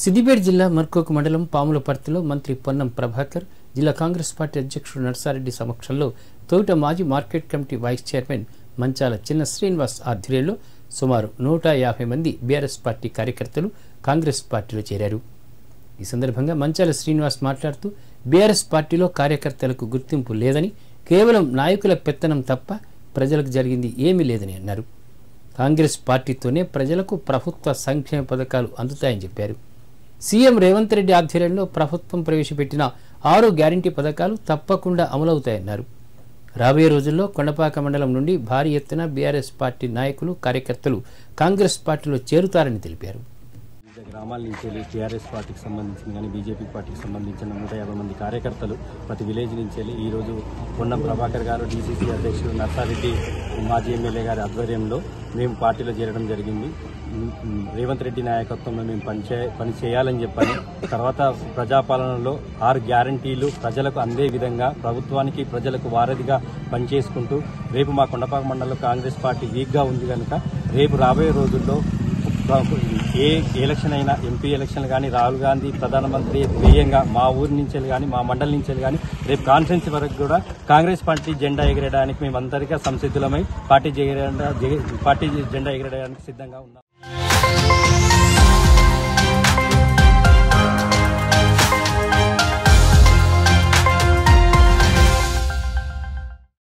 సిద్దిపేట జిల్లా మర్కోకు మండలం పాములపర్తిలో మంత్రి పొన్నం ప్రభాకర్ జిల్లా కాంగ్రెస్ పార్టీ అధ్యక్షుడు నర్సారెడ్డి సమక్షంలో తొలుత మాజీ market committee vice chairman Manchala Chinna Srinivas ఆధ్వర్యంలో సుమారు నూట యాభై మంది బీఆర్ఎస్ పార్టీ కార్యకర్తలు కాంగ్రెస్ పార్టీలో చేరారు ఈ సందర్భంగా మంచాల శ్రీనివాస్ మాట్లాడుతూ బీఆర్ఎస్ పార్టీలో కార్యకర్తలకు గుర్తింపు లేదని కేవలం నాయకుల పెత్తనం తప్ప ప్రజలకు జరిగింది ఏమీ లేదని అన్నారు కాంగ్రెస్ పార్టీతోనే ప్రజలకు ప్రభుత్వ సంక్షేమ పథకాలు అందుతాయని చెప్పారు సీఎం రేవంత్ రెడ్డి ఆధ్వర్యంలో ప్రభుత్వం ప్రవేశపెట్టిన ఆరు గ్యారంటీ పథకాలు తప్పకుండా అమలవుతాయన్నారు రాబోయే రోజుల్లో కొండపాక మండలం నుండి భారీ ఎత్తున బీఆర్ఎస్ పార్టీ నాయకులు కార్యకర్తలు కాంగ్రెస్ పార్టీలో చేరుతారని తెలిపారు వివిధ గ్రామాల నుంచి వెళ్ళి టీఆర్ఎస్ పార్టీకి సంబంధించిన కానీ బీజేపీ పార్టీకి సంబంధించిన నూట యాభై మంది కార్యకర్తలు ప్రతి విలేజ్ నుంచి వెళ్ళి ఈరోజు పొన్నం ప్రభాకర్ గారు డీసీసీ అధ్యక్షుడు నర్సారెడ్డి మాజీ ఎమ్మెల్యే గారి ఆధ్వర్యంలో మేము పార్టీలో చేరడం జరిగింది ఉమ్, ఉమ్, రేవంత్ రెడ్డి నాయకత్వంలో మేము పనిచే పని చేయాలని చెప్పని తర్వాత ప్రజాపాలనలో ఆరు గ్యారంటీలు ప్రజలకు అందే విధంగా ప్రభుత్వానికి ప్రజలకు వారధిగా పనిచేసుకుంటూ రేపు మా కొండపాక మండలంలో కాంగ్రెస్ పార్టీ వీక్గా ఉంది కనుక రేపు రాబోయే రోజుల్లో ఏ ఎలక్షన్ అయినా ఎంపీ ఎలక్షన్ కానీ రాహుల్ గాంధీ ప్రధానమంత్రి ధ్యేయంగా మా ఊరి నుంచి కానీ మా మండలి నుంచి కానీ రేపు కాన్ఫరెన్స్ వరకు కూడా కాంగ్రెస్ పార్టీ జెండా ఎగరేయడానికి మేమందరికీ సంసిద్ధులమై పార్టీ జెండా పార్టీ జెండా ఎగరేయడానికి సిద్ధంగా ఉన్నాం